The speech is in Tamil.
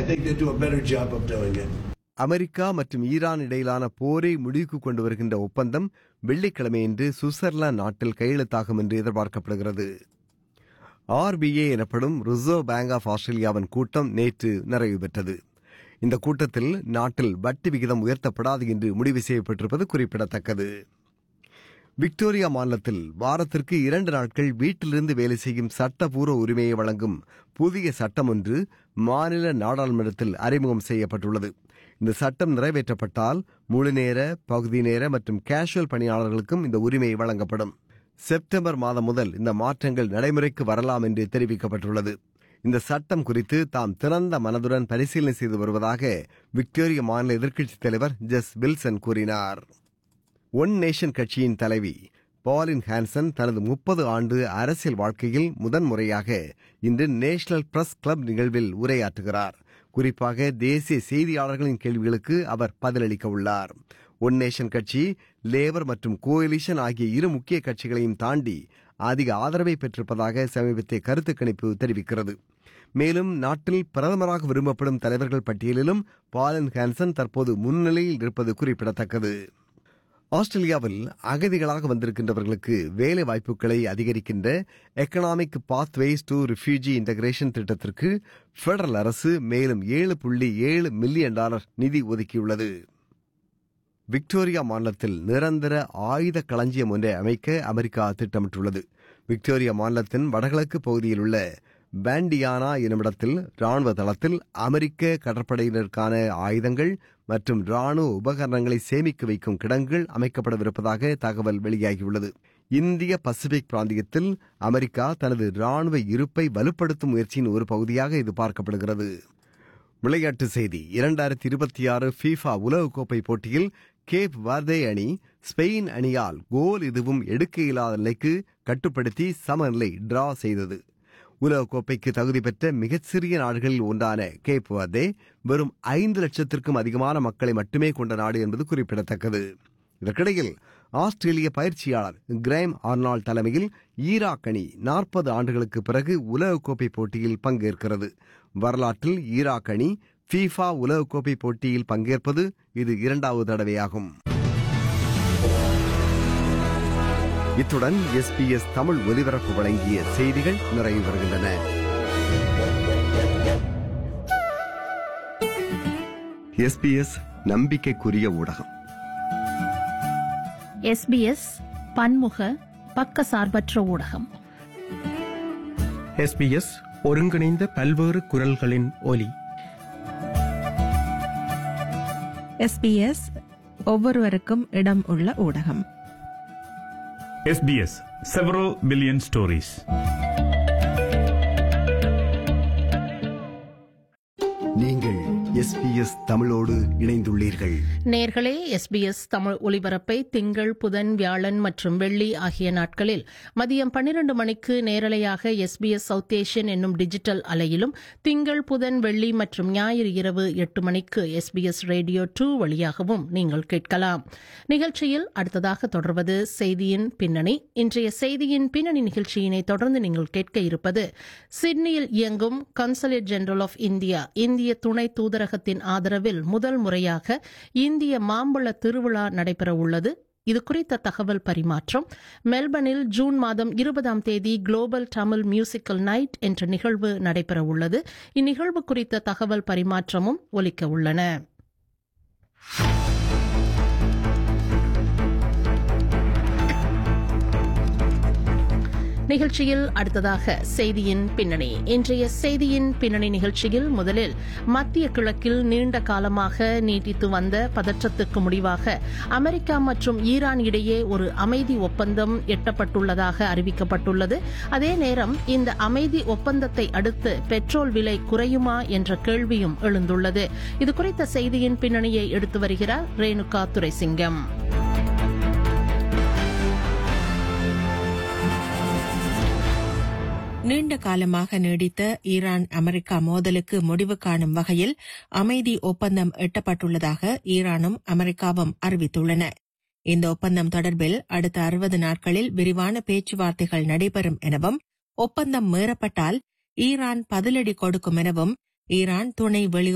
think they do a better job of doing it. America மற்றும் ஈரான் இடையிலான போரை முடிவுக்கு கொண்டு வருகின்ற ஒப்பந்தம் வெள்ளிக்கிழமையன்று சுவிட்சர்லாந்து நாட்டில் கையெழுத்தாகும் என்று எதிர்பார்க்கப்படுகிறது ஆர்பிஏ எனப்படும் ரிசர்வ் பேங்க் ஆஃப் ஆஸ்திரேலியாவின் கூட்டம் நேற்று நிறைவு பெற்றது இந்த கூட்டத்தில் நாட்டில் வட்டி விகிதம் உயர்த்தப்படாது என்று முடிவு செய்யப்பட்டிருப்பது குறிப்பிடத்தக்கது விக்டோரியா மாநிலத்தில் வாரத்திற்கு இரண்டு நாட்கள் வீட்டிலிருந்து வேலை செய்யும் சட்டப்பூர்வ உரிமையை வழங்கும் புதிய சட்டம் ஒன்று மாநில நாடாளுமன்றத்தில் அறிமுகம் செய்யப்பட்டுள்ளது இந்த சட்டம் நிறைவேற்றப்பட்டால் முழுநேர பகுதி நேர மற்றும் கேஷுவல் பணியாளர்களுக்கும் இந்த உரிமை வழங்கப்படும் செப்டம்பர் மாதம் முதல் இந்த மாற்றங்கள் நடைமுறைக்கு வரலாம் என்று தெரிவிக்கப்பட்டுள்ளது இந்த சட்டம் குறித்து தாம் திறந்த மனதுடன் பரிசீலனை செய்து வருவதாக விக்டோரிய மாநில எதிர்க்கட்சித் தலைவர் ஜெஸ் வில்சன் கூறினார் ஒன் நேஷன் கட்சியின் தலைவி பாலின் ஹான்சன் தனது முப்பது ஆண்டு அரசியல் வாழ்க்கையில் முதன்முறையாக இன்று நேஷனல் பிரஸ் கிளப் நிகழ்வில் உரையாற்றுகிறார் குறிப்பாக தேசிய செய்தியாளர்களின் கேள்விகளுக்கு அவர் பதிலளிக்க உள்ளார் ஒன் நேஷன் கட்சி லேபர் மற்றும் கோலிஷன் ஆகிய இரு முக்கிய கட்சிகளையும் தாண்டி அதிக ஆதரவை பெற்றிருப்பதாக சமீபத்திய கருத்து கணிப்பு தெரிவிக்கிறது மேலும் நாட்டில் பிரதமராக விரும்பப்படும் தலைவர்கள் பட்டியலிலும் பாலன் ஹான்சன் தற்போது முன்னிலையில் இருப்பது குறிப்பிடத்தக்கது ஆஸ்திரேலியாவில் அகதிகளாக வந்திருக்கின்றவர்களுக்கு வேலை வாய்ப்புகளை அதிகரிக்கின்ற economic pathways to refugee integration திட்டத்திற்கு பெடரல் அரசு மேலும் ஏழு புள்ளி ஏழு மில்லியன் டாலர் நிதி ஒதுக்கியுள்ளது விக்டோரியா மாநிலத்தில் நிரந்தர ஆயுத களஞ்சியம் ஒன்றை அமைக்க அமெரிக்கா திட்டமிட்டுள்ளது விக்டோரியா மாநிலத்தின் வடகிழக்கு பகுதியில் உள்ள பேண்டியானா என்னுமிடத்தில் ராணுவ தளத்தில் அமெரிக்க கடற்படையினருக்கான ஆயுதங்கள் மற்றும் ராணுவ உபகரணங்களை சேமிக்க வைக்கும் கிடங்குகள் அமைக்கப்படவிருப்பதாக தகவல் வெளியாகியுள்ளது இந்திய பசிபிக் பிராந்தியத்தில் அமெரிக்கா தனது ராணுவ இருப்பை வலுப்படுத்தும் முயற்சியின் ஒரு பகுதியாக இது பார்க்கப்படுகிறது விளையாட்டு செய்தி இரண்டாயிரத்தி இருபத்தி ஆறு ஃபீஃபா உலகக்கோப்பை போட்டியில் கேப் வார்தே அணி ஸ்பெயின் அணியால் கோல் எதுவும் எடுக்க இயலாத நிலைக்கு கட்டுப்படுத்தி சமநிலை டிரா செய்தது உலகக்கோப்பைக்கு தகுதி பெற்ற மிகச்சிறிய நாடுகளில் ஒன்றான கேப் வார்தே வெறும் ஐந்து லட்சத்திற்கும் அதிகமான மக்களை மட்டுமே கொண்ட நாடு என்பது குறிப்பிடத்தக்கது இதற்கிடையில் ஆஸ்திரேலிய பயிற்சியாளர் கிரைம் ஆர்னால்ட் தலைமையில் ஈராக் அணி நாற்பது ஆண்டுகளுக்கு பிறகு உலகக்கோப்பை போட்டியில் பங்கேற்கிறது வரலாற்றில் ஈராக் அணி ஃபீஃபா உலகக்கோப்பை போட்டியில் பங்கேற்பது இது இரண்டாவது தடவையாகும் இத்துடன் எஸ்பிஎஸ் தமிழ் ஒலிபரப்பு வழங்கிய செய்திகள் நிறைவு வருகின்றன எஸ்பிஎஸ் நம்பிக்கைக்குரிய ஊடகம் எஸ்பிஎஸ் பன்முக பக்கசார்பற்ற ஊடகம் எஸ்பிஎஸ் ஒருங்கிணைந்த பல்வேறு குரல்களின் ஒலி எஸ்பிஎஸ் ஒவ்வொருவருக்கும் இடம் உள்ள ஊடகம் SBS several billion stories. நீங்கள் எஸ்பிஎஸ் தமிழோடு இணைந்துள்ளீர்கள் நேர்களே எஸ்பிஎஸ் தமிழ் ஒலிபரப்பை திங்கள் புதன் வியாழன் மற்றும் வெள்ளி ஆகிய நாட்களில் மதியம் பன்னிரண்டு மணிக்கு நேரலையாக எஸ்பிஎஸ் சவுத் ஏஷியன் என்னும் டிஜிட்டல் அலையிலும் திங்கள் புதன் வெள்ளி மற்றும் ஞாயிறு இரவு எட்டு மணிக்கு எஸ்பிஎஸ் ரேடியோ டூ வழியாகவும் நீங்கள் கேட்கலாம் நிகழ்ச்சியில் அடுத்ததாக தொடர்வது செய்தியின் பின்னணி இன்றைய செய்தியின் பின்னணி நிகழ்ச்சியினை தொடர்ந்து நீங்கள் கேட்க இருப்பது சிட்னியில் இயங்கும் கன்சலேட் ஜெனரல் ஆஃப் இந்தியா இந்திய துணை தூதரகத்தின் ஆதரவில் முதல் முறையாக இந்திய மாம்பழ திருவிழா நடைபெற உள்ளது இது குறித்த தகவல் பரிமாற்றம் மெல்பர்னில் ஜூன் மாதம் இருபதாம் தேதி குளோபல் தமிழ் மியூசிக்கல் நைட் என்ற நிகழ்வு நடைபெற உள்ளது இந்நிகழ்வு குறித்த தகவல் பரிமாற்றமும் ஒலிக்க உள்ளன நிகழ்ச்சியில் அடுத்ததாக செய்தியின் பின்னணி இன்றைய செய்தியின் பின்னணி நிகழ்ச்சியில் முதலில் மத்திய கிழக்கில் நீண்ட காலமாக நீட்டித்து வந்த பதற்றத்துக்கு முடிவாக அமெரிக்கா மற்றும் ஈரான் இடையே ஒரு அமைதி ஒப்பந்தம் எட்டப்பட்டுள்ளதாக அறிவிக்கப்பட்டுள்ளது அதே நேரம் இந்த அமைதி ஒப்பந்தத்தை அடுத்து பெட்ரோல் விலை குறையுமா என்ற கேள்வியும் எழுந்துள்ளது இது குறித்த செய்தியின் பின்னணியை எடுத்து வருகிறார் ரேணுகா துரைசிங்கம் நீண்ட காலமாக நீடித்த ஈரான் அமெரிக்கா மோதலுக்கு முடிவு காணும் வகையில் அமைதி ஒப்பந்தம் எட்டப்பட்டுள்ளதாக ஈரானும் அமெரிக்காவும் அறிவித்துள்ளன இந்த ஒப்பந்தம் தொடர்பில் அடுத்த அறுபது நாட்களில் விரிவான பேச்சுவார்த்தைகள் நடைபெறும் எனவும் ஒப்பந்தம் மீறப்பட்டால் ஈரான் பதிலடி கொடுக்கும் எனவும் ஈரான் துணை வெளியுறவு